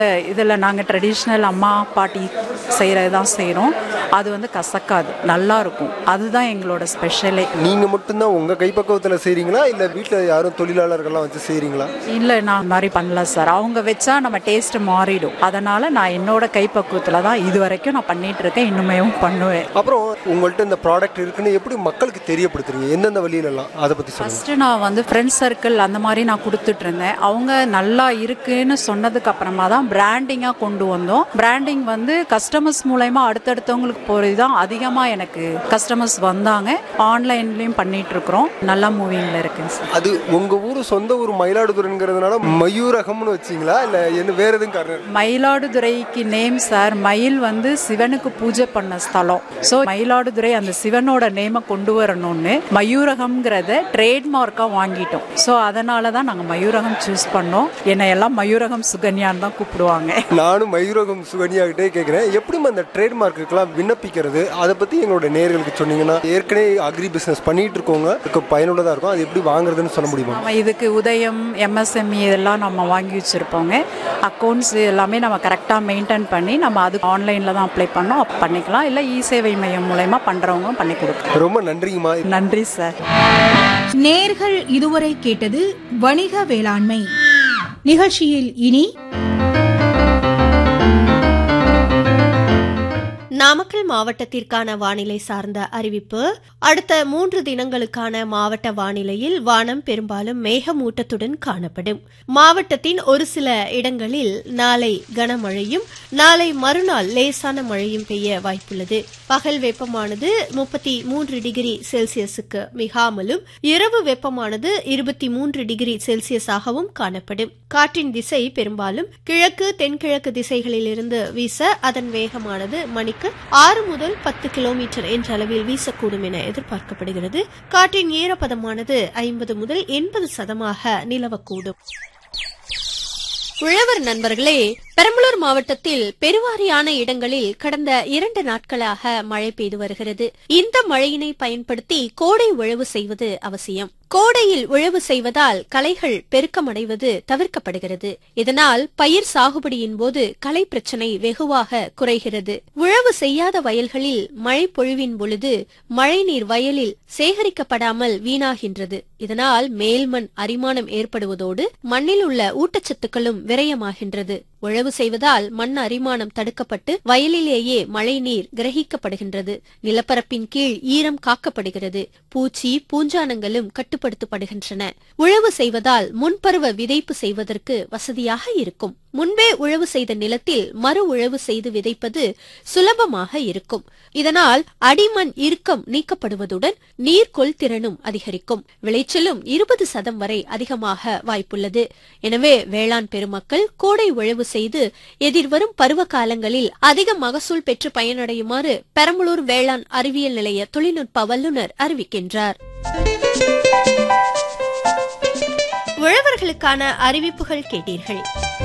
இதில் நாங்கள் ட்ரெடிஷ்னல் அம்மா பாட்டி செய்கிறது தான் செய்கிறோம் அது வந்து கசக்காது நல்லா இருக்கும் அதுதான் எங்களோட ஸ்பெஷலே நீங்க மட்டும்தான் உங்க கைப்பக்குவத்துல செய்றீங்களா இல்ல வீட்ல யாரும் தொழிலாளர்கள்லாம் வச்சு செய்றீங்களா இல்லை நான் அந்த மாதிரி பண்ணல சார் அவங்க வச்சா நம்ம டேஸ்ட் மாறிடும் அதனால் நான் என்னோட கைப்பக்குவத்தில் தான் இது வரைக்கும் நான் பண்ணிட்டு இருக்கேன் இன்னுமேவும் பண்ணுவேன் அப்புறம் உங்கள்ட்ட இந்த ப்ராடக்ட் இருக்குன்னு எப்படி மக்களுக்கு தெரியப்படுத்துறீங்க எந்தெந்த வழியிலலாம் அதை பத்தி சொல்லுங்க ஃபஸ்ட்டு நான் வந்து ஃப்ரெண்ட்ஸ் சர்க்கிள் அந்த மாதிரி நான் கொடுத்துட்டு இருந்தேன் அவங்க நல்லா இருக்குன்னு சொன்னதுக்கு அப்புறமா தான் பிராண்டிங்காக கொண்டு வந்தோம் பிராண்டிங் வந்து கஸ்டமர்ஸ் மூலயமா அடுத்தடுத்தவங்களுக்கு போகிறது தான் அதிகமாக எனக்கு கஸ்டமர்ஸ் வந்தாங்க ஆன்லைன்லேயும் பண்ணிட்டு இருக்கிறோம் நல்லா மூவிங்கில் இருக்குங்க சார் அது உங்க ஊர் சொந்த ஊர் மயிலாடுதுறைங்கிறதுனால மயூரகம்னு வச்சீங்களா இல்ல என்ன வேற எதுவும் காரணம் மயிலாடுதுறைக்கு நேம் சார் மயில் வந்து சிவனுக்கு பூஜை பண்ண ஸ்தலம் ஸோ மயிலாடுதுறை அந்த சிவனோட நேமை கொண்டு வரணும்னு மயூரகம்ங்கிறத ட்ரேட்மார்க்காக வாங்கிட்டோம் ஸோ அதனால தான் நாங்கள் மயூரகம் சூஸ் பண்ணோம் என்னை எல்லாம் மயூரகம் சுகன்யான்னு தான் கூப்பிடுவாங்க நானும் மயூரகம் சுகன்யா கிட்டே கேட்குறேன் எப்படி அந்த ட்ரேட்மார்க்குக்கெல்லாம் விண்ணப்பிக்கிறது அதை பத்தி எங்களோட நேர்களுக்கு சொன்னீங்கன்னா ஏற்கனவே அக்ரி பிசினஸ் பண்ணிட்டு இருக்கவங்க இதுக்கு பயனுள்ளதா இருக்கும் அது எப்படி வாங்குறதுன்னு சொல்ல முடியுமா நம்ம இதுக்கு உதயம் எம்எஸ்எம்இ இதெல்லாம் நம்ம வாங்கி வச்சுருப்போங்க அக்கௌண்ட்ஸ் எல்லாமே நம்ம கரெக்டாக மெயின்டைன் பண்ணி நம்ம அது ஆன்லைனில் தான் அப்ளை பண்ணோம் அப்ப பண்ணிக்கலாம் இல்லை இ சேவை மையம் மூலயமா பண்ணுறவங்க பண்ணி கொடுக்கலாம் ரொம்ப நன்றிங்கம்மா நன்றி சார் நேர்கள் இதுவரை கேட்டது வணிக வேளாண்மை நிகழ்ச்சியில் இனி நாமக்கல் மாவட்டத்திற்கான வானிலை சார்ந்த அறிவிப்பு அடுத்த மூன்று தினங்களுக்கான மாவட்ட வானிலையில் வானம் பெரும்பாலும் மேகமூட்டத்துடன் காணப்படும் மாவட்டத்தின் ஒரு சில இடங்களில் நாளை கனமழையும் நாளை மறுநாள் லேசான மழையும் பெய்ய வாய்ப்புள்ளது பகல் வெப்பமானது முப்பத்தி மூன்று டிகிரி செல்சியஸுக்கு மிகாமலும் இரவு வெப்பமானது இருபத்தி மூன்று டிகிரி செல்சியஸாகவும் காணப்படும் காற்றின் திசை பெரும்பாலும் கிழக்கு தென்கிழக்கு திசைகளிலிருந்து வீச அதன் வேகமானது மணிக்கு ஆறு முதல் பத்து கிலோமீட்டர் என்ற அளவில் வீசக்கூடும் என எதிர்பார்க்கப்படுகிறது காற்றின் ஈரப்பதமானது ஐம்பது முதல் எண்பது சதமாக நிலவக்கூடும் உழவர் நண்பர்களே பெரம்பலூர் மாவட்டத்தில் பெருவாரியான இடங்களில் கடந்த இரண்டு நாட்களாக மழை பெய்து வருகிறது இந்த மழையினை பயன்படுத்தி கோடை உழவு செய்வது அவசியம் கோடையில் உழவு செய்வதால் களைகள் பெருக்கமடைவது தவிர்க்கப்படுகிறது இதனால் பயிர் சாகுபடியின் போது களை பிரச்சனை வெகுவாக குறைகிறது உழவு செய்யாத வயல்களில் மழை பொழிவின் பொழுது மழைநீர் வயலில் சேகரிக்கப்படாமல் வீணாகின்றது இதனால் மேல்மண் அரிமானம் ஏற்படுவதோடு மண்ணில் உள்ள ஊட்டச்சத்துக்களும் விரயமாகின்றது உழவு செய்வதால் மண் அரிமானம் தடுக்கப்பட்டு வயலிலேயே மழைநீர் கிரகிக்கப்படுகின்றது நிலப்பரப்பின் கீழ் ஈரம் காக்கப்படுகிறது பூச்சி பூஞ்சானங்களும் கட்டுப்படுத்தப்படுகின்றன உழவு செய்வதால் முன்பருவ விதைப்பு செய்வதற்கு வசதியாக இருக்கும் முன்பே உழவு செய்த நிலத்தில் மறு உழவு செய்து விதைப்பது சுலபமாக இருக்கும் இதனால் அடிமண் இறுக்கம் நீக்கப்படுவதுடன் நீர்கொள் திறனும் அதிகரிக்கும் விளைச்சலும் இருபது சதம் வரை அதிகமாக வாய்ப்புள்ளது எனவே வேளாண் பெருமக்கள் கோடை உழவு செய்து எதிர்வரும் பருவ காலங்களில் அதிக மகசூல் பெற்று பயனடையுமாறு பெரம்பலூர் வேளாண் அறிவியல் நிலைய தொழில்நுட்ப வல்லுநர் அறிவிக்கின்றார் உழவர்களுக்கான அறிவிப்புகள் கேட்டீர்கள்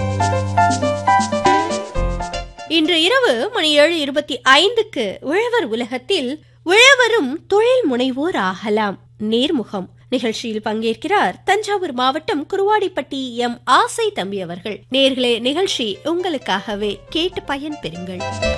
இன்று இரவு மணி ஏழு இருபத்தி ஐந்துக்கு உழவர் உலகத்தில் உழவரும் தொழில் முனைவோர் ஆகலாம் நேர்முகம் நிகழ்ச்சியில் பங்கேற்கிறார் தஞ்சாவூர் மாவட்டம் குருவாடிப்பட்டி எம் ஆசை தம்பி அவர்கள் நேர்களே நிகழ்ச்சி உங்களுக்காகவே கேட்டு பயன் பெறுங்கள்